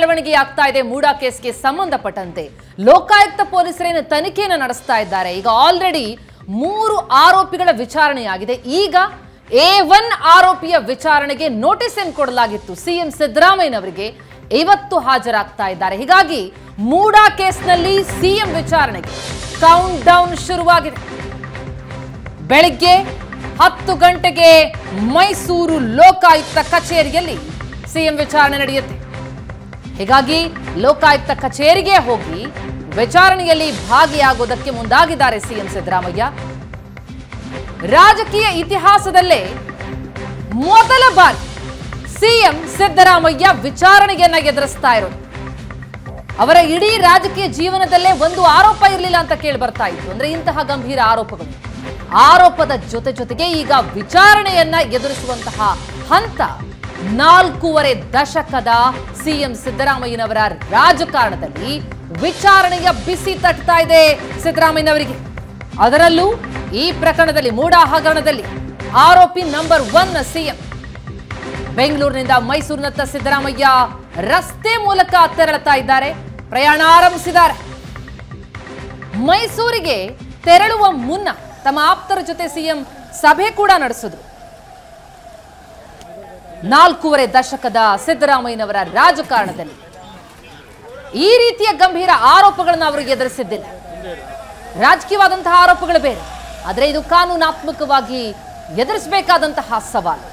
ಬೆಳವಣಿಗೆ ಆಗ್ತಾ ಇದೆ ಮೂಡಾ ಕೇಸ್ಗೆ ಸಂಬಂಧಪಟ್ಟಂತೆ ಲೋಕಾಯುಕ್ತ ಪೊಲೀಸರೇನು ತನಿಖೆಯನ್ನು ನಡೆಸ್ತಾ ಇದ್ದಾರೆ ಈಗ ಆಲ್ರೆಡಿ ಮೂರು ಆರೋಪಿಗಳ ವಿಚಾರಣೆಯಾಗಿದೆ ಈಗ ಎ ಒನ್ ಆರೋಪಿಯ ವಿಚಾರಣೆಗೆ ನೋಟಿಸ್ ಏನ್ ಕೊಡಲಾಗಿತ್ತು ಸಿಎಂ ಸಿದ್ದರಾಮಯ್ಯನವರಿಗೆ ಇವತ್ತು ಹಾಜರಾಗ್ತಾ ಇದ್ದಾರೆ ಹೀಗಾಗಿ ಮೂಡಾ ಕೇಸ್ನಲ್ಲಿ ಸಿಎಂ ವಿಚಾರಣೆಗೆ ಕೌಂಟ್ ಡೌನ್ ಶುರುವಾಗಿದೆ ಬೆಳಿಗ್ಗೆ ಹತ್ತು ಗಂಟೆಗೆ ಮೈಸೂರು ಲೋಕಾಯುಕ್ತ ಕಚೇರಿಯಲ್ಲಿ ಸಿಎಂ ವಿಚಾರಣೆ ನಡೆಯುತ್ತೆ ಹೀಗಾಗಿ ಲೋಕಾಯುಕ್ತ ಕಚೇರಿಗೆ ಹೋಗಿ ವಿಚಾರಣೆಯಲ್ಲಿ ಭಾಗಿಯಾಗೋದಕ್ಕೆ ಮುಂದಾಗಿದ್ದಾರೆ ಸಿಎಂ ಸಿದ್ದರಾಮಯ್ಯ ರಾಜಕೀಯ ಇತಿಹಾಸದಲ್ಲೇ ಮೊದಲ ಬಾರಿ ಸಿಎಂ ಸಿದ್ದರಾಮಯ್ಯ ವಿಚಾರಣೆಯನ್ನ ಎದುರಿಸ್ತಾ ಇರೋದು ಅವರ ಇಡೀ ರಾಜಕೀಯ ಜೀವನದಲ್ಲೇ ಒಂದು ಆರೋಪ ಇರಲಿಲ್ಲ ಅಂತ ಕೇಳಿ ಬರ್ತಾ ಇತ್ತು ಅಂದ್ರೆ ಇಂತಹ ಗಂಭೀರ ಆರೋಪಗಳು ಆರೋಪದ ಜೊತೆ ಜೊತೆಗೆ ಈಗ ವಿಚಾರಣೆಯನ್ನ ಎದುರಿಸುವಂತಹ ಹಂತ ನಾಲ್ಕೂವರೆ ದಶಕದ ಸಿಎಂ ಸಿದ್ದರಾಮಯ್ಯನವರ ರಾಜಕಾರಣದಲ್ಲಿ ವಿಚಾರಣೆಯ ಬಿಸಿ ತಟ್ತಾ ಇದೆ ಸಿದ್ದರಾಮಯ್ಯನವರಿಗೆ ಅದರಲ್ಲೂ ಈ ಪ್ರಕರಣದಲ್ಲಿ ಮೂಡಾ ಹಗರಣದಲ್ಲಿ ಆರೋಪಿ ನಂಬರ್ ಒನ್ ಸಿಎಂ ಬೆಂಗಳೂರಿನಿಂದ ಮೈಸೂರಿನತ್ತ ಸಿದ್ದರಾಮಯ್ಯ ರಸ್ತೆ ಮೂಲಕ ತೆರಳುತ್ತಾ ಇದ್ದಾರೆ ಪ್ರಯಾಣ ಆರಂಭಿಸಿದ್ದಾರೆ ಮೈಸೂರಿಗೆ ತೆರಳುವ ಮುನ್ನ ತಮ್ಮ ಆಪ್ತರ ಜೊತೆ ಸಿಎಂ ಸಭೆ ಕೂಡ ನಡೆಸಿದ್ರು ನಾಲ್ಕೂವರೆ ದಶಕದ ಸಿದ್ದರಾಮಯ್ಯನವರ ರಾಜಕಾರಣದಲ್ಲಿ ಈ ರೀತಿಯ ಗಂಭೀರ ಆರೋಪಗಳನ್ನು ಅವರು ಎದುರಿಸಿದ್ದಿಲ್ಲ ರಾಜಕೀಯವಾದಂತಹ ಆರೋಪಗಳು ಬೇರೆ ಆದರೆ ಇದು ಕಾನೂನಾತ್ಮಕವಾಗಿ ಎದುರಿಸಬೇಕಾದಂತಹ ಸವಾಲು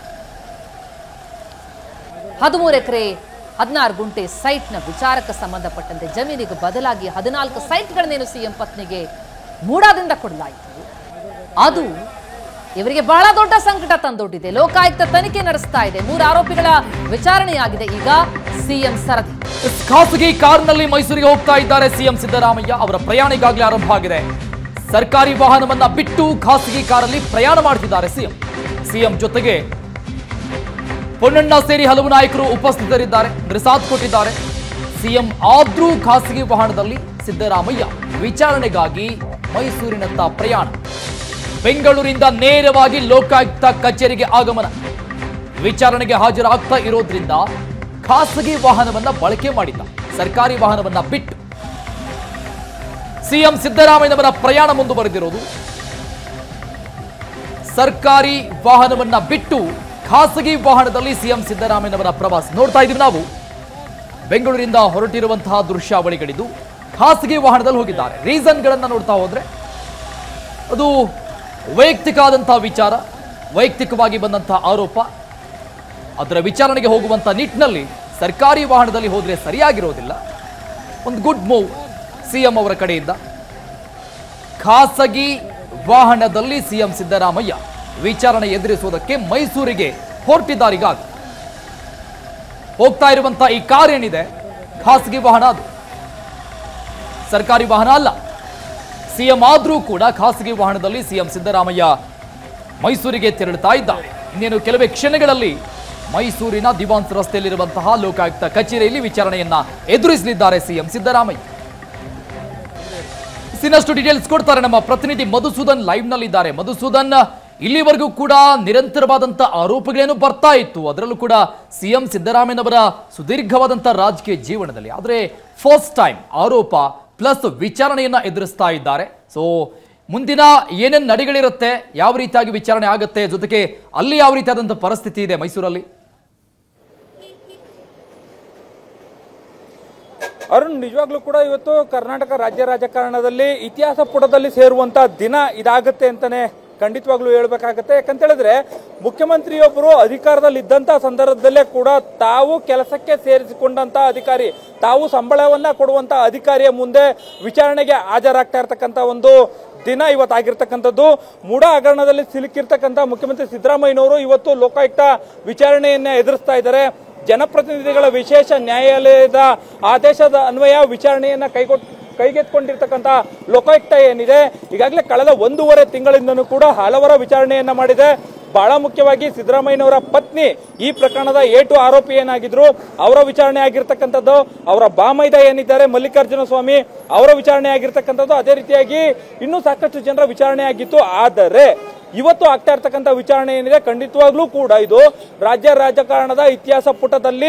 ಹದಿಮೂರು ಎಕರೆ ಹದಿನಾರು ಗುಂಟೆ ಸೈಟ್ನ ವಿಚಾರಕ್ಕೆ ಸಂಬಂಧಪಟ್ಟಂತೆ ಜಮೀನಿಗೆ ಬದಲಾಗಿ ಹದಿನಾಲ್ಕು ಸೈಟ್ಗಳನ್ನೇನು ಸಿಎಂ ಪತ್ನಿಗೆ ಮೂಡಾದಿಂದ ಕೊಡಲಾಯಿತು ಅದು ಇವರಿಗೆ ಬಹಳ ದೊಡ್ಡ ಸಂಕಟ ತಂದೊಡ್ಡಿದೆ ಲೋಕಾಯುಕ್ತ ತನಿಖೆ ನಡೆಸ್ತಾ ಇದೆ ಮೂರು ಆರೋಪಿಗಳ ವಿಚಾರಣೆಯಾಗಿದೆ ಈಗ ಸಿಎಂ ಸರದಿ ಖಾಸಗಿ ಕಾರ್ನಲ್ಲಿ ಮೈಸೂರಿಗೆ ಹೋಗ್ತಾ ಇದ್ದಾರೆ ಸಿಎಂ ಸಿದ್ದರಾಮಯ್ಯ ಅವರ ಪ್ರಯಾಣ ಈಗಾಗಲೇ ಆರಂಭ ಆಗಿದೆ ಸರ್ಕಾರಿ ವಾಹನವನ್ನ ಬಿಟ್ಟು ಖಾಸಗಿ ಕಾರಲ್ಲಿ ಪ್ರಯಾಣ ಮಾಡ್ತಿದ್ದಾರೆ ಸಿಎಂ ಸಿಎಂ ಜೊತೆಗೆ ಪೊನ್ನಣ್ಣ ಸೇರಿ ಹಲವು ನಾಯಕರು ಉಪಸ್ಥಿತರಿದ್ದಾರೆ ಅಂದ್ರೆ ಸಾಥ್ ಕೊಟ್ಟಿದ್ದಾರೆ ಸಿಎಂ ಆದ್ರೂ ಖಾಸಗಿ ವಾಹನದಲ್ಲಿ ಸಿದ್ದರಾಮಯ್ಯ ವಿಚಾರಣೆಗಾಗಿ ಮೈಸೂರಿನತ್ತ ಪ್ರಯಾಣ ಬೆಂಗಳೂರಿಂದ ನೇರವಾಗಿ ಲೋಕಾಯುಕ್ತ ಕಚೇರಿಗೆ ಆಗಮನ ವಿಚಾರಣೆಗೆ ಹಾಜರಾಗ್ತಾ ಇರೋದ್ರಿಂದ ಖಾಸಗಿ ವಾಹನವನ್ನ ಬಳಕೆ ಮಾಡಿದ್ದ ಸರ್ಕಾರಿ ವಾಹನವನ್ನ ಬಿಟ್ಟು ಸಿಎಂ ಸಿದ್ದರಾಮಯ್ಯನವರ ಪ್ರಯಾಣ ಮುಂದುವರೆದಿರೋದು ಸರ್ಕಾರಿ ವಾಹನವನ್ನ ಬಿಟ್ಟು ಖಾಸಗಿ ವಾಹನದಲ್ಲಿ ಸಿಎಂ ಸಿದ್ದರಾಮಯ್ಯನವರ ಪ್ರವಾಸ ನೋಡ್ತಾ ಇದೀವಿ ನಾವು ಬೆಂಗಳೂರಿಂದ ಹೊರಟಿರುವಂತಹ ದೃಶ್ಯಾವಳಿಗಳಿದ್ದು ಖಾಸಗಿ ವಾಹನದಲ್ಲಿ ಹೋಗಿದ್ದಾರೆ ರೀಸನ್ಗಳನ್ನ ನೋಡ್ತಾ ಹೋದ್ರೆ ಅದು ವೈಯಕ್ತಿಕ ಆದಂತಹ ವಿಚಾರ ವೈಯಕ್ತಿಕವಾಗಿ ಬಂದಂತಹ ಆರೋಪ ಅದರ ವಿಚಾರಣೆಗೆ ಹೋಗುವಂತ ನಿಟ್ಟಿನಲ್ಲಿ ಸರ್ಕಾರಿ ವಾಹನದಲ್ಲಿ ಹೋದ್ರೆ ಸರಿಯಾಗಿರೋದಿಲ್ಲ ಒಂದು ಗುಡ್ ಮೂವ್ ಸಿಎಂ ಅವರ ಕಡೆಯಿಂದ ಖಾಸಗಿ ವಾಹನದಲ್ಲಿ ಸಿಎಂ ಸಿದ್ದರಾಮಯ್ಯ ವಿಚಾರಣೆ ಎದುರಿಸುವುದಕ್ಕೆ ಮೈಸೂರಿಗೆ ಹೊರಟಿದ್ದಾರೀಗ ಹೋಗ್ತಾ ಇರುವಂತ ಈ ಕಾರ್ ಏನಿದೆ ಖಾಸಗಿ ವಾಹನ ಅದು ಸರ್ಕಾರಿ ವಾಹನ ಅಲ್ಲ ಸಿಎಂ ಆದ್ರೂ ಕೂಡ ಖಾಸಗಿ ವಾಹನದಲ್ಲಿ ಸಿಎಂ ಸಿದ್ದರಾಮಯ್ಯ ಮೈಸೂರಿಗೆ ತೆರಳುತ್ತಾ ಇದ್ದಾರೆ ಇನ್ನೇನು ಕೆಲವೇ ಕ್ಷಣಗಳಲ್ಲಿ ಮೈಸೂರಿನ ದಿವಾನ್ಸ್ ರಸ್ತೆಯಲ್ಲಿರುವಂತಹ ಲೋಕಾಯುಕ್ತ ಕಚೇರಿಯಲ್ಲಿ ವಿಚಾರಣೆಯನ್ನ ಎದುರಿಸಲಿದ್ದಾರೆ ಸಿಎಂ ಸಿದ್ದರಾಮಯ್ಯ ಇನ್ನಷ್ಟು ಡೀಟೇಲ್ಸ್ ಕೊಡ್ತಾರೆ ನಮ್ಮ ಪ್ರತಿನಿಧಿ ಮಧುಸೂದನ್ ಲೈವ್ ನಲ್ಲಿದ್ದಾರೆ ಮಧುಸೂದನ್ ಇಲ್ಲಿವರೆಗೂ ಕೂಡ ನಿರಂತರವಾದಂತ ಆರೋಪಗಳೇನು ಬರ್ತಾ ಇತ್ತು ಅದರಲ್ಲೂ ಕೂಡ ಸಿಎಂ ಸಿದ್ದರಾಮಯ್ಯನವರ ಸುದೀರ್ಘವಾದಂತ ರಾಜಕೀಯ ಜೀವನದಲ್ಲಿ ಆದ್ರೆ ಫಸ್ಟ್ ಟೈಮ್ ಆರೋಪ ಪ್ಲಸ್ ವಿಚಾರಣೆಯನ್ನ ಎದುರಿಸ್ತಾ ಇದ್ದಾರೆ ಸೊ ಮುಂದಿನ ಏನೇನು ನಡೆಗಳಿರುತ್ತೆ ಯಾವ ರೀತಿಯಾಗಿ ವಿಚಾರಣೆ ಆಗುತ್ತೆ ಜೊತೆಗೆ ಅಲ್ಲಿ ಯಾವ ರೀತಿಯಾದಂಥ ಪರಿಸ್ಥಿತಿ ಇದೆ ಮೈಸೂರಲ್ಲಿ ಅರುಣ್ ನಿಜವಾಗ್ಲೂ ಕೂಡ ಇವತ್ತು ಕರ್ನಾಟಕ ರಾಜ್ಯ ರಾಜಕಾರಣದಲ್ಲಿ ಇತಿಹಾಸ ಪುಟದಲ್ಲಿ ಸೇರುವಂತ ದಿನ ಇದಾಗುತ್ತೆ ಅಂತಾನೆ ಖಂಡಿತವಾಗ್ಲೂ ಹೇಳ್ಬೇಕಾಗತ್ತೆ ಯಾಕಂತ ಹೇಳಿದ್ರೆ ಮುಖ್ಯಮಂತ್ರಿಯೊಬ್ಬರು ಅಧಿಕಾರದಲ್ಲಿ ಇದ್ದಂತ ಸಂದರ್ಭದಲ್ಲೇ ಕೂಡ ತಾವು ಕೆಲಸಕ್ಕೆ ಸೇರಿಸಿಕೊಂಡಂತ ಅಧಿಕಾರಿ ತಾವು ಸಂಬಳವನ್ನ ಕೊಡುವಂತ ಅಧಿಕಾರಿಯ ಮುಂದೆ ವಿಚಾರಣೆಗೆ ಹಾಜರಾಗ್ತಾ ಇರತಕ್ಕಂತ ಒಂದು ದಿನ ಇವತ್ತಾಗಿರ್ತಕ್ಕಂಥದ್ದು ಮೂಡ ಹಗರಣದಲ್ಲಿ ಸಿಲುಕಿರ್ತಕ್ಕಂಥ ಮುಖ್ಯಮಂತ್ರಿ ಸಿದ್ದರಾಮಯ್ಯನವರು ಇವತ್ತು ಲೋಕಾಯುಕ್ತ ವಿಚಾರಣೆಯನ್ನ ಎದುರಿಸ್ತಾ ಇದ್ದಾರೆ ಜನಪ್ರತಿನಿಧಿಗಳ ವಿಶೇಷ ನ್ಯಾಯಾಲಯದ ಆದೇಶದ ಅನ್ವಯ ವಿಚಾರಣೆಯನ್ನ ಕೈಗೊಟ್ ಕೈಗೆತ್ಕೊಂಡಿರ್ತಕ್ಕಂಥ ಲೋಕಾಯುಕ್ತ ಏನಿದೆ ಈಗಾಗಲೇ ಕಳೆದ ಒಂದೂವರೆ ತಿಂಗಳಿಂದನೂ ಕೂಡ ಹಲವರ ವಿಚಾರಣೆಯನ್ನ ಮಾಡಿದೆ ಬಹಳ ಮುಖ್ಯವಾಗಿ ಸಿದ್ದರಾಮಯ್ಯನವರ ಪತ್ನಿ ಈ ಪ್ರಕರಣದ ಏಟು ಆರೋಪಿ ಏನಾಗಿದ್ರು ಅವರ ವಿಚಾರಣೆ ಆಗಿರ್ತಕ್ಕಂಥದ್ದು ಅವರ ಬಾಮೈದ ಏನಿದ್ದಾರೆ ಮಲ್ಲಿಕಾರ್ಜುನ ಸ್ವಾಮಿ ಅವರ ವಿಚಾರಣೆ ಆಗಿರ್ತಕ್ಕಂಥದ್ದು ಅದೇ ರೀತಿಯಾಗಿ ಇನ್ನೂ ಸಾಕಷ್ಟು ಜನರ ವಿಚಾರಣೆ ಆಗಿತ್ತು ಆದರೆ ಇವತ್ತು ಆಗ್ತಾ ಇರ್ತಕ್ಕಂಥ ವಿಚಾರಣೆ ಏನಿದೆ ಖಂಡಿತವಾಗ್ಲೂ ಕೂಡ ಇದು ರಾಜ್ಯ ರಾಜಕಾರಣದ ಇತಿಹಾಸ ಪುಟದಲ್ಲಿ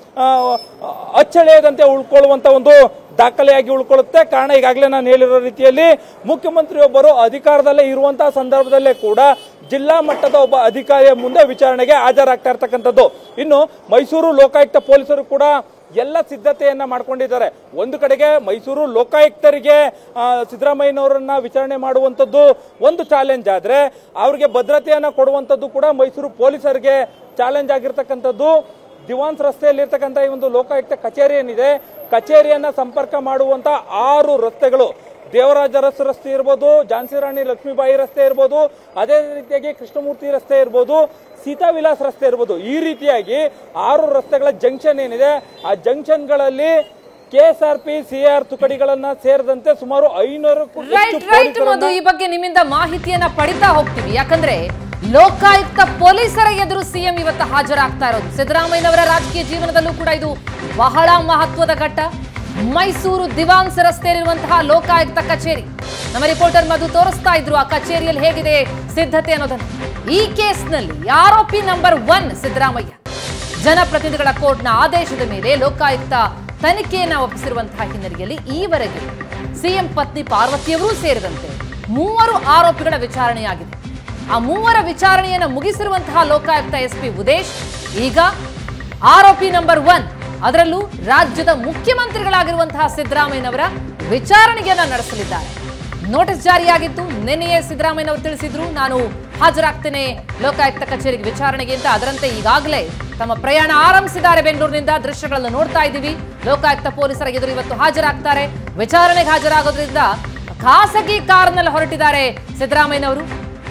ಆ, ಅಚ್ಚಳಿಯದಂತೆ ಉಳ್ಕೊಳ್ಳುವಂತ ಒಂದು ದಾಖಲೆಯಾಗಿ ಉಳ್ಕೊಳ್ಳುತ್ತೆ ಕಾರಣ ಈಗಾಗಲೇ ನಾನು ಹೇಳಿರೋ ರೀತಿಯಲ್ಲಿ ಮುಖ್ಯಮಂತ್ರಿಯೊಬ್ಬರು ಅಧಿಕಾರದಲ್ಲೇ ಇರುವಂತಹ ಸಂದರ್ಭದಲ್ಲೇ ಕೂಡ ಜಿಲ್ಲಾ ಮಟ್ಟದ ಒಬ್ಬ ಅಧಿಕಾರಿಯ ಮುಂದೆ ವಿಚಾರಣೆಗೆ ಹಾಜರಾಗ್ತಾ ಇರ್ತಕ್ಕಂಥದ್ದು ಇನ್ನು ಮೈಸೂರು ಲೋಕಾಯುಕ್ತ ಪೊಲೀಸರು ಕೂಡ ಎಲ್ಲ ಸಿದ್ಧತೆಯನ್ನ ಮಾಡ್ಕೊಂಡಿದ್ದಾರೆ ಒಂದು ಕಡೆಗೆ ಮೈಸೂರು ಲೋಕಾಯುಕ್ತರಿಗೆ ಆ, ಸಿದ್ದರಾಮಯ್ಯನವರನ್ನ ವಿಚಾರಣೆ ಮಾಡುವಂಥದ್ದು ಒಂದು ಚಾಲೆಂಜ್ ಆದ್ರೆ ಅವ್ರಿಗೆ ಭದ್ರತೆಯನ್ನ ಕೊಡುವಂಥದ್ದು ಕೂಡ ಮೈಸೂರು ಪೊಲೀಸರಿಗೆ ಚಾಲೆಂಜ್ ಆಗಿರ್ತಕ್ಕಂಥದ್ದು ದಿವಾನ್ಸ್ ರಸ್ತೆಯಲ್ಲಿ ಇರ್ತಕ್ಕಂಥ ಈ ಒಂದು ಲೋಕಾಯುಕ್ತ ಕಚೇರಿ ಏನಿದೆ ಕಚೇರಿಯನ್ನ ಸಂಪರ್ಕ ಮಾಡುವಂತ ಆರು ರಸ್ತೆಗಳು ದೇವರಾಜ ಅರಸು ರಸ್ತೆ ಇರ್ಬೋದು ಝಾನ್ಸಿ ರಾಣಿ ಲಕ್ಷ್ಮೀಬಾಯಿ ರಸ್ತೆ ಇರ್ಬೋದು ಅದೇ ರೀತಿಯಾಗಿ ಕೃಷ್ಣಮೂರ್ತಿ ರಸ್ತೆ ಇರ್ಬೋದು ಸೀತಾ ವಿಲಾಸ್ ರಸ್ತೆ ಇರ್ಬೋದು ಈ ರೀತಿಯಾಗಿ ಆರು ರಸ್ತೆಗಳ ಜಂಕ್ಷನ್ ಏನಿದೆ ಆ ಜಂಕ್ಷನ್ಗಳಲ್ಲಿ ಕೆಎಸ್ಆರ್ಪಿ ಸಿಆರ್ ತುಕಡಿಗಳನ್ನ ಸೇರಿದಂತೆ ಸುಮಾರು ಐನೂರಕ್ಕೂ ಹೆಚ್ಚು ರೈಟ್ ರೈಟ್ ಪೊಲೀಸರನ್ನ ಮಧು ಈ ಬಗ್ಗೆ ನಿಮ್ಮಿಂದ ಮಾಹಿತಿಯನ್ನ ಪಡಿತಾ ಹೋಗ್ತೀವಿ ಯಾಕಂದ್ರೆ ಲೋಕಾಯುಕ್ತ ಪೊಲೀಸರ ಎದುರು ಸಿಎಂ ಇವತ್ತು ಹಾಜರಾಗ್ತಾ ಇರೋದು ಸಿದ್ದರಾಮಯ್ಯನವರ ರಾಜಕೀಯ ಜೀವನದಲ್ಲೂ ಕೂಡ ಇದು ಬಹಳ ಮಹತ್ವದ ಘಟ್ಟ ಮೈಸೂರು ದಿವಾನ್ಸ್ ರಸ್ತೆಯಲ್ಲಿರುವಂತಹ ಲೋಕಾಯುಕ್ತ ಕಚೇರಿ ನಮ್ಮ ರಿಪೋರ್ಟರ್ ಮಧು ತೋರಿಸ್ತಾ ಇದ್ರು ಆ ಕಚೇರಿಯಲ್ಲಿ ಹೇಗಿದೆ ಸಿದ್ಧತೆ ಅನ್ನೋದನ್ನ ಈ ಕೇಸ್ನಲ್ಲಿ ಆರೋಪಿ ನಂಬರ್ ಒನ್ ಸಿದ್ದರಾಮಯ್ಯ ಜನಪ್ರತಿನಿಧಿಗಳ ಕೋರ್ಟ್ನ ಆದೇಶದ ಮೇಲೆ ಲೋಕಾಯುಕ್ತ ತನಿಖೆಯನ್ನ ಒಪ್ಪಿಸಿರುವಂತಹ ಹಿನ್ನೆಲೆಯಲ್ಲಿ ಈವರೆಗೆ ಸಿಎಂ ಪತ್ನಿ ಪಾರ್ವತಿಯವರೂ ಸೇರಿದಂತೆ ಮೂವರು ಆರೋಪಿಗಳ ವಿಚಾರಣೆಯಾಗಿದೆ ಆ ಮೂವರ ವಿಚಾರಣೆಯನ್ನ ಮುಗಿಸಿರುವಂತಹ ಲೋಕಾಯುಕ್ತ ಎಸ್ಪಿ ಉದೇಶ್ ಈಗ ಆರೋಪಿ ನಂಬರ್ ಒನ್ ಅದರಲ್ಲೂ ರಾಜ್ಯದ ಮುಖ್ಯಮಂತ್ರಿಗಳಾಗಿರುವಂತಹ ಸಿದ್ದರಾಮಯ್ಯನವರ ವಿಚಾರಣೆಯನ್ನ ನಡೆಸಲಿದ್ದಾರೆ ನೋಟಿಸ್ ಜಾರಿಯಾಗಿತ್ತು ನಿನ್ನೆಯೇ ಸಿದ್ದರಾಮಯ್ಯನವರು ತಿಳಿಸಿದ್ರು ನಾನು ಹಾಜರಾಗ್ತೇನೆ ಲೋಕಾಯುಕ್ತ ಕಚೇರಿಗೆ ವಿಚಾರಣೆಗೆ ಅಂತ ಅದರಂತೆ ಈಗಾಗಲೇ ತಮ್ಮ ಪ್ರಯಾಣ ಆರಂಭಿಸಿದ್ದಾರೆ ಬೆಂಗಳೂರಿನಿಂದ ದೃಶ್ಯಗಳನ್ನು ನೋಡ್ತಾ ಇದ್ದೀವಿ ಲೋಕಾಯುಕ್ತ ಪೊಲೀಸರ ಎದುರು ಇವತ್ತು ಹಾಜರಾಗ್ತಾರೆ ವಿಚಾರಣೆಗೆ ಹಾಜರಾಗೋದ್ರಿಂದ ಖಾಸಗಿ ಕಾರ್ನಲ್ಲಿ ಹೊರಟಿದ್ದಾರೆ ಸಿದ್ದರಾಮಯ್ಯನವರು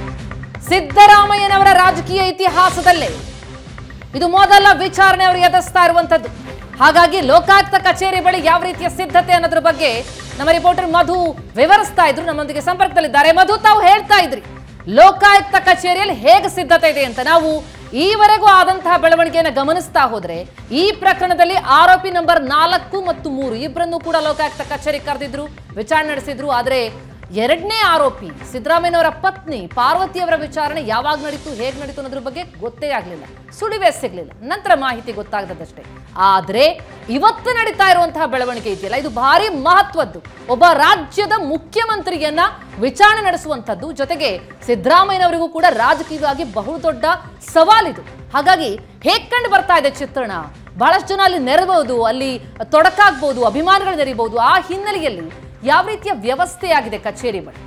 ಸಿದ್ದರಾಮಯ್ಯನವರ ರಾಜಕೀಯ ಇತಿಹಾಸದಲ್ಲೇ ಇದು ಮೊದಲ ವಿಚಾರಣೆ ಅವರು ಎದುರಿಸ್ತಾ ಇರುವಂತದ್ದು ಹಾಗಾಗಿ ಲೋಕಾಯುಕ್ತ ಕಚೇರಿ ಬಳಿ ಯಾವ ರೀತಿಯ ಸಿದ್ಧತೆ ಅನ್ನೋದ್ರ ಬಗ್ಗೆ ನಮ್ಮ ರಿಪೋರ್ಟರ್ ಮಧು ವಿವರಿಸ್ತಾ ಇದ್ರು ನಮ್ಮೊಂದಿಗೆ ಸಂಪರ್ಕದಲ್ಲಿದ್ದಾರೆ ಮಧು ತಾವು ಹೇಳ್ತಾ ಇದ್ರಿ ಲೋಕಾಯುಕ್ತ ಕಚೇರಿಯಲ್ಲಿ ಹೇಗೆ ಸಿದ್ಧತೆ ಇದೆ ಅಂತ ನಾವು ಈವರೆಗೂ ಆದಂತಹ ಬೆಳವಣಿಗೆಯನ್ನು ಗಮನಿಸ್ತಾ ಹೋದ್ರೆ ಈ ಪ್ರಕರಣದಲ್ಲಿ ಆರೋಪಿ ನಂಬರ್ ನಾಲ್ಕು ಮತ್ತು ಮೂರು ಇಬ್ಬರನ್ನು ಕೂಡ ಲೋಕಾಯುಕ್ತ ಕಚೇರಿ ಕರೆದಿದ್ರು ವಿಚಾರಣೆ ನಡೆಸಿದ್ರು ಆದ್ರೆ ಎರಡನೇ ಆರೋಪಿ ಸಿದ್ದರಾಮಯ್ಯನವರ ಪತ್ನಿ ಪಾರ್ವತಿಯವರ ವಿಚಾರಣೆ ಯಾವಾಗ ನಡೀತು ಹೇಗೆ ನಡೀತು ಅನ್ನೋದ್ರ ಬಗ್ಗೆ ಗೊತ್ತೇ ಆಗಲಿಲ್ಲ ಸುಳಿವೇ ಸಿಗ್ಲಿಲ್ಲ ನಂತರ ಮಾಹಿತಿ ಗೊತ್ತಾಗದಷ್ಟೇ ಆದ್ರೆ ಇವತ್ತು ನಡೀತಾ ಇರುವಂತಹ ಬೆಳವಣಿಗೆ ಇದೆಯಲ್ಲ ಇದು ಭಾರಿ ಮಹತ್ವದ್ದು ಒಬ್ಬ ರಾಜ್ಯದ ಮುಖ್ಯಮಂತ್ರಿಯನ್ನ ವಿಚಾರಣೆ ನಡೆಸುವಂತದ್ದು ಜೊತೆಗೆ ಸಿದ್ದರಾಮಯ್ಯನವರಿಗೂ ಕೂಡ ರಾಜಕೀಯವಾಗಿ ಬಹು ದೊಡ್ಡ ಸವಾಲಿದು ಹಾಗಾಗಿ ಹೇಗ್ ಕಂಡು ಬರ್ತಾ ಇದೆ ಚಿತ್ರಣ ಬಹಳಷ್ಟು ಜನ ಅಲ್ಲಿ ನೆರಬಹುದು ಅಲ್ಲಿ ತೊಡಕಾಗ್ಬೋದು ಅಭಿಮಾನಿಗಳು ನೆರಿಬಹುದು ಆ ಹಿನ್ನೆಲೆಯಲ್ಲಿ ಯಾವ ರೀತಿಯ ವ್ಯವಸ್ಥೆ ಆಗಿದೆ ಕಚೇರಿ ಬಳಿ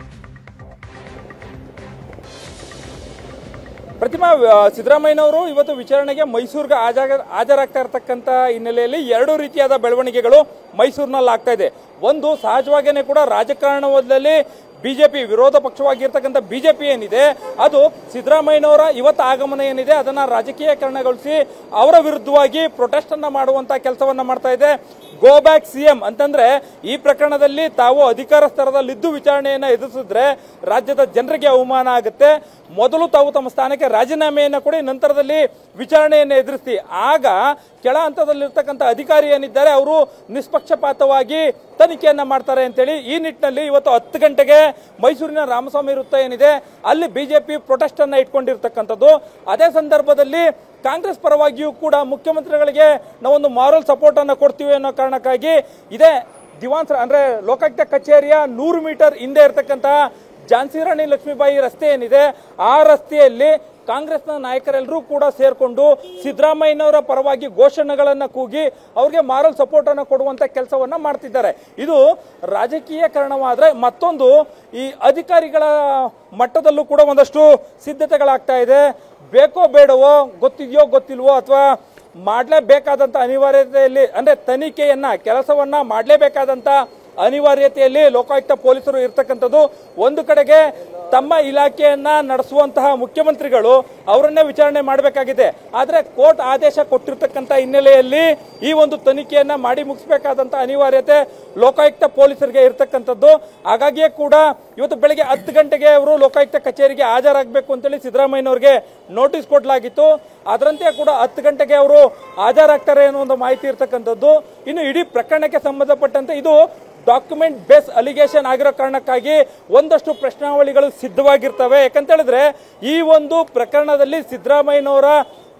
ಪ್ರತಿಮಾ ಆ, ಸಿದ್ದರಾಮಯ್ಯನವರು ಇವತ್ತು ವಿಚಾರಣೆಗೆ ಮೈಸೂರಿಗೆ ಹಾಜಾಗ ಹಾಜರಾಗ್ತಾ ಇರತಕ್ಕಂತ ಹಿನ್ನೆಲೆಯಲ್ಲಿ ಎರಡು ರೀತಿಯಾದ ಬೆಳವಣಿಗೆಗಳು ಮೈಸೂರಿನಲ್ಲಿ ಆಗ್ತಾ ಇದೆ ಒಂದು ಸಹಜವಾಗಿಯೇ ಕೂಡ ರಾಜಕಾರಣದಲ್ಲಿ ಬಿಜೆಪಿ ವಿರೋಧ ಪಕ್ಷವಾಗಿರ್ತಕ್ಕಂಥ ಬಿಜೆಪಿ ಏನಿದೆ ಅದು ಸಿದ್ದರಾಮಯ್ಯನವರ ಇವತ್ತು ಆಗಮನ ಏನಿದೆ ಅದನ್ನ ರಾಜಕೀಯಕರಣಗೊಳಿಸಿ ಅವರ ವಿರುದ್ಧವಾಗಿ ಪ್ರೊಟೆಸ್ಟ್ ಅನ್ನ ಮಾಡುವಂತ ಕೆಲಸವನ್ನ ಮಾಡ್ತಾ ಇದೆ ಗೋ ಬ್ಯಾಕ್ ಸಿಎಂ ಅಂತಂದ್ರೆ ಈ ಪ್ರಕರಣದಲ್ಲಿ ತಾವು ಅಧಿಕಾರ ಸ್ತರದಲ್ಲಿದ್ದು ವಿಚಾರಣೆಯನ್ನ ಎದುರಿಸಿದ್ರೆ ರಾಜ್ಯದ ಜನರಿಗೆ ಅವಮಾನ ಆಗುತ್ತೆ ಮೊದಲು ತಾವು ತಮ್ಮ ಸ್ಥಾನಕ್ಕೆ ರಾಜೀನಾಮೆಯನ್ನ ಕೊಡಿ ನಂತರದಲ್ಲಿ ವಿಚಾರಣೆಯನ್ನು ಎದುರಿಸಿ ಆಗ ಕೆಳ ಹಂತದಲ್ಲಿರ್ತಕ್ಕಂಥ ಅಧಿಕಾರಿ ಏನಿದ್ದಾರೆ ಅವರು ನಿಷ್ಪಕ್ಷಪಾತವಾಗಿ ತನಿಖೆಯನ್ನ ಮಾಡ್ತಾರೆ ಅಂತೇಳಿ ಈ ನಿಟ್ಟಿನಲ್ಲಿ ಇವತ್ತು ಹತ್ತು ಗಂಟೆಗೆ ಮೈಸೂರಿನ ರಾಮಸ್ವಾಮಿ ವೃತ್ತ ಏನಿದೆ ಅಲ್ಲಿ ಬಿಜೆಪಿ ಪ್ರೊಟೆಸ್ಟ್ ಅನ್ನ ಇಟ್ಕೊಂಡಿರ್ತಕ್ಕಂಥದ್ದು ಅದೇ ಸಂದರ್ಭದಲ್ಲಿ ಕಾಂಗ್ರೆಸ್ ಪರವಾಗಿಯೂ ಕೂಡ ಮುಖ್ಯಮಂತ್ರಿಗಳಿಗೆ ನಾವೊಂದು ಮಾರಲ್ ಸಪೋರ್ಟ್ ಅನ್ನ ಕೊಡ್ತೀವಿ ಅನ್ನೋ ಕಾರಣಕ್ಕಾಗಿ ಇದೇ ದಿವಾನ್ಸ್ ಅಂದ್ರೆ ಲೋಕಾಯುಕ್ತ ಕಚೇರಿಯ ನೂರು ಮೀಟರ್ ಹಿಂದೆ ಇರತಕ್ಕಂತ ಝಾನ್ಸಿ ರಾಣಿ ಲಕ್ಷ್ಮೀಬಾಯಿ ರಸ್ತೆ ಏನಿದೆ ಆ ರಸ್ತೆಯಲ್ಲಿ ಕಾಂಗ್ರೆಸ್ನ ನಾಯಕರೆಲ್ಲರೂ ಕೂಡ ಸೇರ್ಕೊಂಡು ಸಿದ್ದರಾಮಯ್ಯನವರ ಪರವಾಗಿ ಘೋಷಣೆಗಳನ್ನ ಕೂಗಿ ಅವ್ರಿಗೆ ಮಾರಲ್ ಸಪೋರ್ಟ್ ಅನ್ನು ಕೊಡುವಂತ ಕೆಲಸವನ್ನ ಮಾಡ್ತಿದ್ದಾರೆ ಇದು ರಾಜಕೀಯಕರಣವಾದ್ರೆ ಮತ್ತೊಂದು ಈ ಅಧಿಕಾರಿಗಳ ಮಟ್ಟದಲ್ಲೂ ಕೂಡ ಒಂದಷ್ಟು ಸಿದ್ಧತೆಗಳಾಗ್ತಾ ಇದೆ ಬೇಕೋ ಬೇಡವೋ ಗೊತ್ತಿದೆಯೋ ಗೊತ್ತಿಲ್ವೋ ಅಥವಾ ಮಾಡಲೇಬೇಕಾದಂತ ಅನಿವಾರ್ಯತೆಯಲ್ಲಿ ಅಂದ್ರೆ ತನಿಖೆಯನ್ನ ಕೆಲಸವನ್ನ ಮಾಡಲೇಬೇಕಾದಂತ ಅನಿವಾರ್ಯತೆಯಲ್ಲಿ ಲೋಕಾಯುಕ್ತ ಪೊಲೀಸರು ಇರ್ತಕ್ಕಂಥದ್ದು ಒಂದು ಕಡೆಗೆ ತಮ್ಮ ಇಲಾಖೆಯನ್ನ ನಡೆಸುವಂತಹ ಮುಖ್ಯಮಂತ್ರಿಗಳು ಅವರನ್ನೇ ವಿಚಾರಣೆ ಮಾಡಬೇಕಾಗಿದೆ ಆದ್ರೆ ಕೋರ್ಟ್ ಆದೇಶ ಕೊಟ್ಟಿರ್ತಕ್ಕಂಥ ಹಿನ್ನೆಲೆಯಲ್ಲಿ ಈ ಒಂದು ತನಿಖೆಯನ್ನ ಮಾಡಿ ಮುಗಿಸಬೇಕಾದಂತ ಅನಿವಾರ್ಯತೆ ಲೋಕಾಯುಕ್ತ ಪೊಲೀಸರಿಗೆ ಇರ್ತಕ್ಕಂಥದ್ದು ಹಾಗಾಗಿಯೇ ಕೂಡ ಇವತ್ತು ಬೆಳಗ್ಗೆ ಹತ್ತು ಗಂಟೆಗೆ ಅವರು ಲೋಕಾಯುಕ್ತ ಕಚೇರಿಗೆ ಹಾಜರಾಗಬೇಕು ಅಂತೇಳಿ ಸಿದ್ದರಾಮಯ್ಯನವರಿಗೆ ನೋಟಿಸ್ ಕೊಡಲಾಗಿತ್ತು ಅದರಂತೆ ಕೂಡ ಹತ್ತು ಗಂಟೆಗೆ ಅವರು ಹಾಜರಾಗ್ತಾರೆ ಅನ್ನೋ ಒಂದು ಮಾಹಿತಿ ಇರ್ತಕ್ಕಂಥದ್ದು ಇನ್ನು ಇಡೀ ಪ್ರಕರಣಕ್ಕೆ ಸಂಬಂಧಪಟ್ಟಂತೆ ಇದು ಡಾಕ್ಯುಮೆಂಟ್ ಬೇಸ್ ಅಲಿಗೇಷನ್ ಆಗಿರೋ ಕಾರಣಕ್ಕಾಗಿ ಒಂದಷ್ಟು ಪ್ರಶ್ನಾವಳಿಗಳು ಸಿದ್ಧವಾಗಿರ್ತವೆ ಯಾಕಂತ ಹೇಳಿದ್ರೆ ಈ ಒಂದು ಪ್ರಕರಣದಲ್ಲಿ ಸಿದ್ದರಾಮಯ್ಯನವರ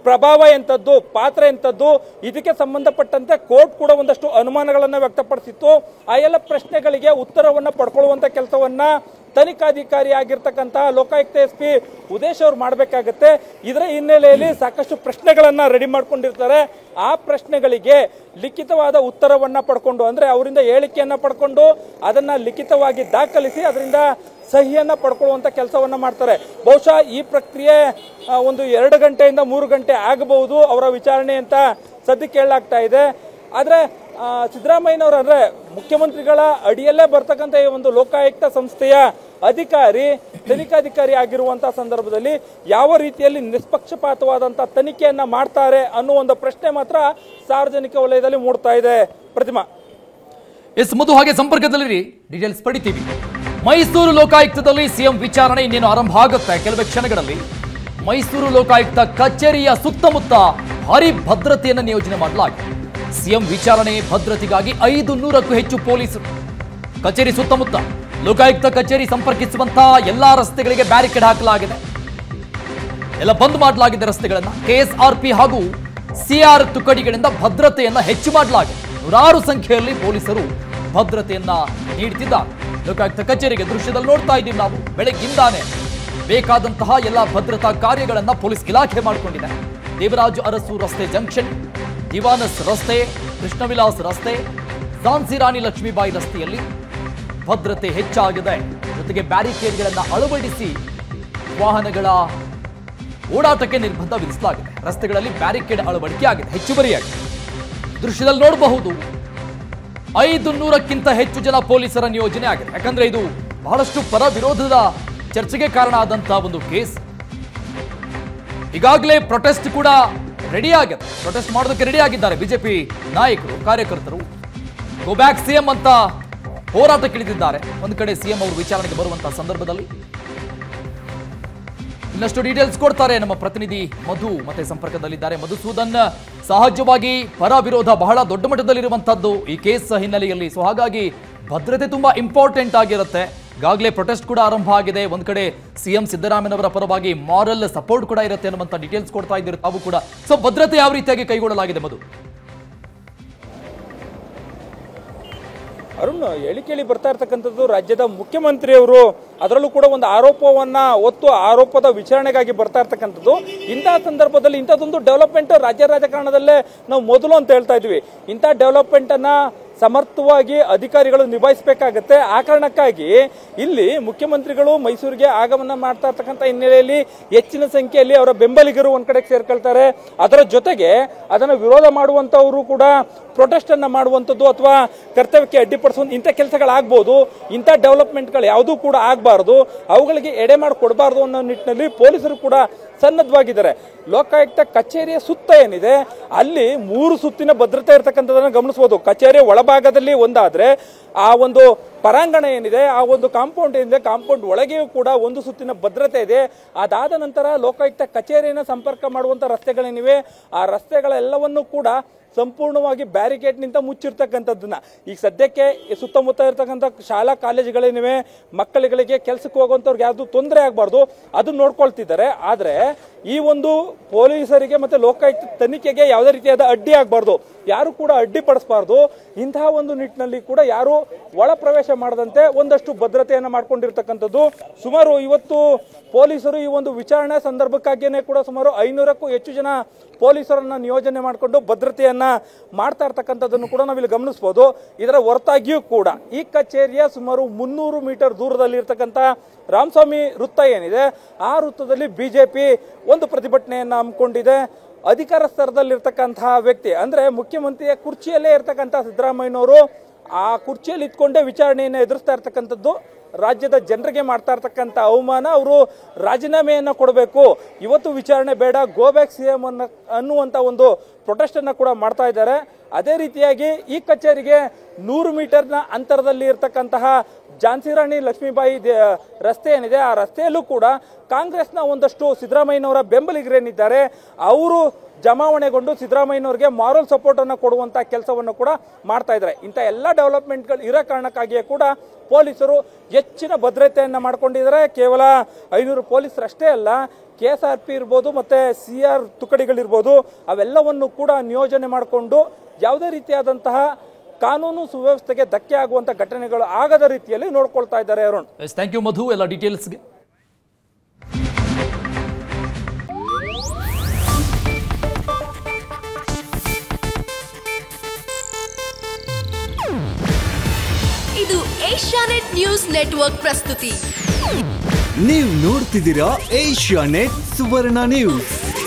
ಪ್ರಭಾವ ಎಂಥದ್ದು ಪಾತ್ರ ಎಂಥದ್ದು ಇದಕ್ಕೆ ಸಂಬಂಧಪಟ್ಟಂತೆ ಕೋರ್ಟ್ ಕೂಡ ಒಂದಷ್ಟು ಅನುಮಾನಗಳನ್ನ ವ್ಯಕ್ತಪಡಿಸಿತ್ತು ಆ ಎಲ್ಲ ಪ್ರಶ್ನೆಗಳಿಗೆ ಉತ್ತರವನ್ನ ಪಡ್ಕೊಳ್ಳುವಂತ ಕೆಲಸವನ್ನ ತನಿಖಾಧಿಕಾರಿ ಆಗಿರ್ತಕ್ಕಂತಹ ಲೋಕಾಯುಕ್ತ ಎಸ್ ಪಿ ಉದೇಶ್ ಅವ್ರು ಮಾಡಬೇಕಾಗತ್ತೆ ಇದರ ಹಿನ್ನೆಲೆಯಲ್ಲಿ ಸಾಕಷ್ಟು ಪ್ರಶ್ನೆಗಳನ್ನ ರೆಡಿ ಮಾಡ್ಕೊಂಡಿರ್ತಾರೆ ಆ ಪ್ರಶ್ನೆಗಳಿಗೆ ಲಿಖಿತವಾದ ಉತ್ತರವನ್ನ ಪಡ್ಕೊಂಡು ಅಂದ್ರೆ ಅವರಿಂದ ಹೇಳಿಕೆಯನ್ನ ಪಡ್ಕೊಂಡು ಅದನ್ನ ಲಿಖಿತವಾಗಿ ದಾಖಲಿಸಿ ಅದರಿಂದ ಸಹಿಯನ್ನ ಪಡ್ಕೊಳ್ಳುವಂತ ಕೆಲಸವನ್ನ ಮಾಡ್ತಾರೆ ಬಹುಶಃ ಈ ಪ್ರಕ್ರಿಯೆ ಆ, ಒಂದು ಎರಡು ಗಂಟೆಯಿಂದ ಮೂರು ಗಂಟೆ ಆಗಬಹುದು ಅವರ ವಿಚಾರಣೆ ಅಂತ ಸದ್ಯಕ್ಕೆ ಹೇಳಲಾಗ್ತಾ ಇದೆ ಆದ್ರೆ ಆ, ಸಿದ್ದರಾಮಯ್ಯನವರು ಅಂದ್ರೆ ಮುಖ್ಯಮಂತ್ರಿಗಳ ಅಡಿಯಲ್ಲೇ ಬರ್ತಕ್ಕಂಥ ಈ ಒಂದು ಲೋಕಾಯುಕ್ತ ಸಂಸ್ಥೆಯ ಅಧಿಕಾರಿ ತನಿಖಾಧಿಕಾರಿ ಆಗಿರುವಂತಹ ಸಂದರ್ಭದಲ್ಲಿ ಯಾವ ರೀತಿಯಲ್ಲಿ ನಿಷ್ಪಕ್ಷಪಾತವಾದಂತಹ ತನಿಖೆಯನ್ನ ಮಾಡ್ತಾರೆ ಅನ್ನೋ ಒಂದು ಪ್ರಶ್ನೆ ಮಾತ್ರ ಸಾರ್ವಜನಿಕ ವಲಯದಲ್ಲಿ ಮೂಡ್ತಾ ಇದೆ ಪ್ರತಿಮಾ ಎಸ್ ಮಧು ಹಾಗೆ ಸಂಪರ್ಕದಲ್ಲಿರಿ ಡೀಟೇಲ್ಸ್ ಪಡಿತೀವಿ ಮೈಸೂರು ಲೋಕಾಯುಕ್ತದಲ್ಲಿ ಸಿಎಂ ವಿಚಾರಣೆ ಇನ್ನೇನು ಆರಂಭ ಆಗುತ್ತೆ ಕೆಲವೇ ಕ್ಷಣಗಳಲ್ಲಿ ಮೈಸೂರು ಲೋಕಾಯುಕ್ತ ಕಚೇರಿಯ ಸುತ್ತಮುತ್ತ ಭಾರಿ ಭದ್ರತೆಯನ್ನು ನಿಯೋಜನೆ ಮಾಡಲಾಗಿದೆ ಸಿಎಂ ವಿಚಾರಣೆ ಭದ್ರತೆಗಾಗಿ ಐದು ನೂರಕ್ಕೂ ಹೆಚ್ಚು ಪೊಲೀಸರು ಕಚೇರಿ ಸುತ್ತಮುತ್ತ ಲೋಕಾಯುಕ್ತ ಕಚೇರಿ ಸಂಪರ್ಕಿಸುವಂತಹ ಎಲ್ಲಾ ರಸ್ತೆಗಳಿಗೆ ಬ್ಯಾರಿಕೇಡ್ ಹಾಕಲಾಗಿದೆ ಎಲ್ಲ ಬಂದ್ ಮಾಡಲಾಗಿದೆ ರಸ್ತೆಗಳನ್ನ ಕೆಎಸ್ಆರ್ಪಿ ಹಾಗೂ ಸಿಆರ್ ತುಕಡಿಗಳಿಂದ ಭದ್ರತೆಯನ್ನ ಹೆಚ್ಚು ಮಾಡಲಾಗಿದೆ ನೂರಾರು ಸಂಖ್ಯೆಯಲ್ಲಿ ಪೊಲೀಸರು ಭದ್ರತೆಯನ್ನ ನೀಡುತ್ತಿದ್ದಾರೆ ಲೋಕಾಯುಕ್ತ ಕಚೇರಿಗೆ ದೃಶ್ಯದಲ್ಲಿ ನೋಡ್ತಾ ಇದ್ದೀವಿ ನಾವು ಬೆಳಗ್ಗಿಂದಾನೆ ಬೇಕಾದಂತಹ ಎಲ್ಲ ಭದ್ರತಾ ಕಾರ್ಯಗಳನ್ನ ಪೊಲೀಸ್ ಇಲಾಖೆ ಮಾಡಿಕೊಂಡಿದೆ ದೇವರಾಜು ಅರಸು ರಸ್ತೆ ಜಂಕ್ಷನ್ ದಿವಾನಸ್ ರಸ್ತೆ ಕೃಷ್ಣವಿಲಾಸ್ ರಸ್ತೆ ಝಾನ್ಸಿ ರಾಣಿ ಲಕ್ಷ್ಮೀಬಾಯಿ ರಸ್ತೆಯಲ್ಲಿ ಭದ್ರತೆ ಹೆಚ್ಚಾಗಿದೆ ಜೊತೆಗೆ ಬ್ಯಾರಿಕೇಡ್ಗಳನ್ನ ಅಳವಡಿಸಿ ವಾಹನಗಳ ಓಡಾಟಕ್ಕೆ ನಿರ್ಬಂಧ ವಿಧಿಸಲಾಗಿದೆ ರಸ್ತೆಗಳಲ್ಲಿ ಬ್ಯಾರಿಕೇಡ್ ಅಳವಡಿಕೆ ಆಗಿದೆ ಹೆಚ್ಚುವರಿಯಾಗಿದೆ ದೃಶ್ಯದಲ್ಲಿ ನೋಡಬಹುದು ಐದು ನೂರಕ್ಕಿಂತ ಹೆಚ್ಚು ಜನ ಪೊಲೀಸರ ನಿಯೋಜನೆ ಆಗಿದೆ ಯಾಕಂದ್ರೆ ಇದು ಬಹಳಷ್ಟು ಪರ ವಿರೋಧದ ಚರ್ಚೆಗೆ ಕಾರಣ ಆದಂತಹ ಒಂದು ಕೇಸ್ ಈಗಾಗಲೇ ಪ್ರೊಟೆಸ್ಟ್ ಕೂಡ ರೆಡಿ ಆಗಿದೆ ಪ್ರೊಟೆಸ್ಟ್ ಮಾಡೋದಕ್ಕೆ ರೆಡಿ ಆಗಿದ್ದಾರೆ ಬಿಜೆಪಿ ನಾಯಕರು ಕಾರ್ಯಕರ್ತರು ಗೋ ಬ್ಯಾಕ್ ಸಿಎಂ ಅಂತ ಹೋರಾಟಕ್ಕಿಳಿದಿದ್ದಾರೆ ಒಂದು ಕಡೆ ಸಿಎಂ ಅವರು ವಿಚಾರಣೆಗೆ ಬರುವಂತಹ ಸಂದರ್ಭದಲ್ಲಿ ಇನ್ನಷ್ಟು ಡೀಟೇಲ್ಸ್ ಕೊಡ್ತಾರೆ ನಮ್ಮ ಪ್ರತಿನಿಧಿ ಮಧು ಮತ್ತೆ ಸಂಪರ್ಕದಲ್ಲಿದ್ದಾರೆ ಮಧುಸೂದನ್ ಸಹಜವಾಗಿ ಪರ ವಿರೋಧ ಬಹಳ ದೊಡ್ಡ ಮಟ್ಟದಲ್ಲಿರುವಂತದ್ದು ಈ ಕೇಸ್ ಹಿನ್ನೆಲೆಯಲ್ಲಿ ಸೊ ಹಾಗಾಗಿ ಭದ್ರತೆ ತುಂಬಾ ಇಂಪಾರ್ಟೆಂಟ್ ಆಗಿರುತ್ತೆ ಈಗಾಗಲೇ ಪ್ರೊಟೆಸ್ಟ್ ಕೂಡ ಆರಂಭ ಆಗಿದೆ ಒಂದ್ ಕಡೆ ಸಿಎಂ ಸಿದ್ದರಾಮಯ್ಯನವರ ಪರವಾಗಿ ಮಾರಲ್ ಸಪೋರ್ಟ್ ಕೂಡ ಇರುತ್ತೆ ಅನ್ನುವಂತ ಡೀಟೇಲ್ಸ್ ಕೊಡ್ತಾ ಇದ್ದೀರಿ ತಾವು ಕೂಡ ಸೊ ಭದ್ರತೆ ಯಾವ ರೀತಿಯಾಗಿ ಕೈಗೊಳ್ಳಲಾಗಿದೆ ಮಧು ಅರುಣ್ ಹೇಳಿ ಕೇಳಿ ಬರ್ತಾ ಇರ್ತಕ್ಕಂಥದ್ದು ರಾಜ್ಯದ ಮುಖ್ಯಮಂತ್ರಿಯವರು ಅದರಲ್ಲೂ ಕೂಡ ಒಂದು ಆರೋಪವನ್ನ ಒತ್ತು ಆರೋಪದ ವಿಚಾರಣೆಗಾಗಿ ಬರ್ತಾ ಇರ್ತಕ್ಕಂಥದ್ದು ಇಂತಹ ಸಂದರ್ಭದಲ್ಲಿ ಇಂಥದ್ದೊಂದು ಡೆವಲಪ್ಮೆಂಟ್ ರಾಜ್ಯ ರಾಜಕಾರಣದಲ್ಲೇ ನಾವು ಮೊದಲು ಅಂತ ಹೇಳ್ತಾ ಇದ್ವಿ ಇಂಥ ಡೆವಲಪ್ಮೆಂಟ್ ಅನ್ನ ಸಮರ್ಥವಾಗಿ ಅಧಿಕಾರಿಗಳು ನಿಭಾಯಿಸಬೇಕಾಗತ್ತೆ ಆ ಕಾರಣಕ್ಕಾಗಿ ಇಲ್ಲಿ ಮುಖ್ಯಮಂತ್ರಿಗಳು ಮೈಸೂರಿಗೆ ಆಗಮನ ಮಾಡ್ತಾ ಇರ್ತಕ್ಕಂಥ ಹಿನ್ನೆಲೆಯಲ್ಲಿ ಹೆಚ್ಚಿನ ಸಂಖ್ಯೆಯಲ್ಲಿ ಅವರ ಬೆಂಬಲಿಗರು ಒಂದ್ ಕಡೆ ಸೇರ್ಕೊಳ್ತಾರೆ ಅದರ ಜೊತೆಗೆ ಅದನ್ನು ವಿರೋಧ ಮಾಡುವಂತವರು ಕೂಡ ಪ್ರೊಟೆಸ್ಟ್ ಅನ್ನ ಮಾಡುವಂಥದ್ದು ಅಥವಾ ಕರ್ತವ್ಯಕ್ಕೆ ಅಡ್ಡಿಪಡಿಸುವಂತ ಇಂಥ ಕೆಲಸಗಳಾಗ್ಬೋದು ಇಂಥ ಡೆವಲಪ್ಮೆಂಟ್ಗಳು ಯಾವುದೂ ಕೂಡ ಆಗಬಾರ್ದು ಅವುಗಳಿಗೆ ಎಡೆ ಮಾಡಿ ಕೊಡಬಾರ್ದು ಅನ್ನೋ ನಿಟ್ಟಿನಲ್ಲಿ ಪೊಲೀಸರು ಕೂಡ ಸನ್ನದ್ಧವಾಗಿದ್ದಾರೆ ಲೋಕಾಯುಕ್ತ ಕಚೇರಿಯ ಸುತ್ತ ಏನಿದೆ ಅಲ್ಲಿ ಮೂರು ಸುತ್ತಿನ ಭದ್ರತೆ ಇರತಕ್ಕಂಥದನ್ನ ಗಮನಿಸಬಹುದು ಕಚೇರಿಯ ಒಳಭಾಗದಲ್ಲಿ ಒಂದಾದ್ರೆ ಆ ಒಂದು ಪರಾಂಗಣ ಏನಿದೆ ಆ ಒಂದು ಕಾಂಪೌಂಡ್ ಏನಿದೆ ಕಾಂಪೌಂಡ್ ಒಳಗೆಯೂ ಕೂಡ ಒಂದು ಸುತ್ತಿನ ಭದ್ರತೆ ಇದೆ ಅದಾದ ನಂತರ ಲೋಕಾಯುಕ್ತ ಕಚೇರಿಯನ್ನು ಸಂಪರ್ಕ ಮಾಡುವಂತ ರಸ್ತೆಗಳೇನಿವೆ ಆ ರಸ್ತೆಗಳೆಲ್ಲವನ್ನೂ ಕೂಡ ಸಂಪೂರ್ಣವಾಗಿ ಬ್ಯಾರಿಕೇಡ್ನಿಂದ ಮುಚ್ಚಿರ್ತಕ್ಕಂಥದ್ದನ್ನ ಈಗ ಸದ್ಯಕ್ಕೆ ಈ ಸುತ್ತಮುತ್ತ ಇರ್ತಕ್ಕಂಥ ಶಾಲಾ ಕಾಲೇಜುಗಳೇನಿವೆ ಮಕ್ಕಳುಗಳಿಗೆ ಕೆಲಸಕ್ಕೆ ಹೋಗುವಂಥವ್ರಿಗೆ ಯಾವುದು ತೊಂದರೆ ಆಗಬಾರ್ದು ಅದನ್ನ ನೋಡ್ಕೊಳ್ತಿದ್ದಾರೆ ಆದ್ರೆ ಈ ಒಂದು ಪೊಲೀಸರಿಗೆ ಮತ್ತೆ ಲೋಕಾಯುಕ್ತ ತನಿಖೆಗೆ ಯಾವುದೇ ರೀತಿಯಾದ ಅಡ್ಡಿ ಆಗಬಾರ್ದು ಯಾರು ಕೂಡ ಅಡ್ಡಿಪಡಿಸಬಾರ್ದು ಇಂತಹ ಒಂದು ನಿಟ್ಟಿನಲ್ಲಿ ಕೂಡ ಯಾರು ಒಳ ಪ್ರವೇಶ ಮಾಡದಂತೆ ಒಂದಷ್ಟು ಭದ್ರತೆಯನ್ನ ಮಾಡ್ಕೊಂಡಿರ್ತಕ್ಕಂಥದ್ದು ಸುಮಾರು ಇವತ್ತು ಪೊಲೀಸರು ಈ ಒಂದು ವಿಚಾರಣೆ ಸಂದರ್ಭಕ್ಕಾಗಿಯೇ ಕೂಡ ಸುಮಾರು ಐನೂರಕ್ಕೂ ಹೆಚ್ಚು ಜನ ಪೊಲೀಸರನ್ನ ನಿಯೋಜನೆ ಮಾಡಿಕೊಂಡು ಭದ್ರತೆಯನ್ನ ಮಾಡ್ತಾ ಇರ್ತಕ್ಕಂಥದ್ದನ್ನು ಕೂಡ ನಾವಿಲ್ಲಿ ಗಮನಿಸಬಹುದು ಇದರ ಹೊರತಾಗಿಯೂ ಕೂಡ ಈ ಕಚೇರಿಯ ಸುಮಾರು ಮುನ್ನೂರು ಮೀಟರ್ ದೂರದಲ್ಲಿ ಇರ್ತಕ್ಕಂಥ ರಾಮಸ್ವಾಮಿ ವೃತ್ತ ಏನಿದೆ ಆ ವೃತ್ತದಲ್ಲಿ ಬಿಜೆಪಿ ಒಂದು ಪ್ರತಿಭಟನೆಯನ್ನ ಹಮ್ಮಿಕೊಂಡಿದೆ ಅಧಿಕಾರ ಸ್ತರದಲ್ಲಿರ್ತಕ್ಕಂತಹ ವ್ಯಕ್ತಿ ಅಂದ್ರೆ ಮುಖ್ಯಮಂತ್ರಿಯ ಕುರ್ಚಿಯಲ್ಲೇ ಇರ್ತಕ್ಕಂಥ ಸಿದ್ದರಾಮಯ್ಯನವರು ಆ ಕುರ್ಚಿಯಲ್ಲಿ ಇದ್ಕೊಂಡೇ ವಿಚಾರಣೆಯನ್ನು ಎದುರಿಸ್ತಾ ಇರ್ತಕ್ಕಂಥದ್ದು ರಾಜ್ಯದ ಜನರಿಗೆ ಮಾಡ್ತಾ ಇರ್ತಕ್ಕಂಥ ಅವಮಾನ ಅವರು ರಾಜೀನಾಮೆಯನ್ನ ಕೊಡಬೇಕು ಇವತ್ತು ವಿಚಾರಣೆ ಬೇಡ ಗೋ ಬ್ಯಾಕ್ ಸಿ ಎಂ ಅನ್ನುವಂಥ ಒಂದು ಪ್ರೊಟೆಸ್ಟ್ ಅನ್ನ ಕೂಡ ಮಾಡ್ತಾ ಇದ್ದಾರೆ ಅದೇ ರೀತಿಯಾಗಿ ಈ ಕಚೇರಿಗೆ ನೂರು ಮೀಟರ್ನ ಅಂತರದಲ್ಲಿ ಇರತಕ್ಕಂತಹ ಝಾನ್ಸಿ ರಾಣಿ ಲಕ್ಷ್ಮೀಬಾಯಿ ದೇ- ರಸ್ತೆ ಏನಿದೆ ಆ ರಸ್ತೆಯಲ್ಲೂ ಕೂಡ ಕಾಂಗ್ರೆಸ್ನ ಒಂದಷ್ಟು ಸಿದ್ದರಾಮಯ್ಯನವರ ಬೆಂಬಲಿಗರೇನಿದ್ದಾರೆ ಅವರು ಜಮಾವಣೆಗೊಂಡು ಸಿದ್ದರಾಮಯ್ಯನವರಿಗೆ ಮಾರಲ್ ಸಪೋರ್ಟ್ ಅನ್ನು ಕೊಡುವಂತ ಕೆಲಸವನ್ನು ಕೂಡ ಮಾಡ್ತಾ ಇದ್ದಾರೆ ಇಂಥ ಎಲ್ಲ ಡೆವಲಪ್ಮೆಂಟ್ಗಳು ಇರೋ ಕಾರಣಕ್ಕಾಗಿಯೇ ಕೂಡ ಪೊಲೀಸರು ಹೆಚ್ಚಿನ ಭದ್ರತೆಯನ್ನ ಮಾಡ್ಕೊಂಡಿದ್ದಾರೆ ಕೇವಲ ಐನೂರು ಪೊಲೀಸರು ಅಷ್ಟೇ ಅಲ್ಲ ಕೆ ಎಸ್ ಆರ್ ಪಿ ಇರ್ಬೋದು ಮತ್ತೆ ಸಿ ಆರ್ ತುಕಡಿಗಳಿರ್ಬೋದು ಅವೆಲ್ಲವನ್ನು ಕೂಡ ನಿಯೋಜನೆ ಮಾಡಿಕೊಂಡು ಯಾವುದೇ ರೀತಿಯಾದಂತಹ ಕಾನೂನು ಸುವ್ಯವಸ್ಥೆಗೆ ಧಕ್ಕೆ ಆಗುವಂತ ಘಟನೆಗಳು ಆಗದ ರೀತಿಯಲ್ಲಿ ನೋಡ್ಕೊಳ್ತಾ ಇದ್ದಾರೆ Arun S thank you Madhu ಎಲ್ಲ ಡೀಟೇಲ್ಸ್ಗೆ ಇದು ಏಷ್ಯಾನೆಟ್ ನ್ಯೂಸ್ ನೆಟ್ವರ್ಕ್ ಪ್ರಸ್ತುತಿ ನೀವು ನೋಡ್ತಿದ್ದೀರಾ ಏಷ್ಯಾ ನೆಟ್ ಸುವರ್ಣ ನ್ಯೂಸ್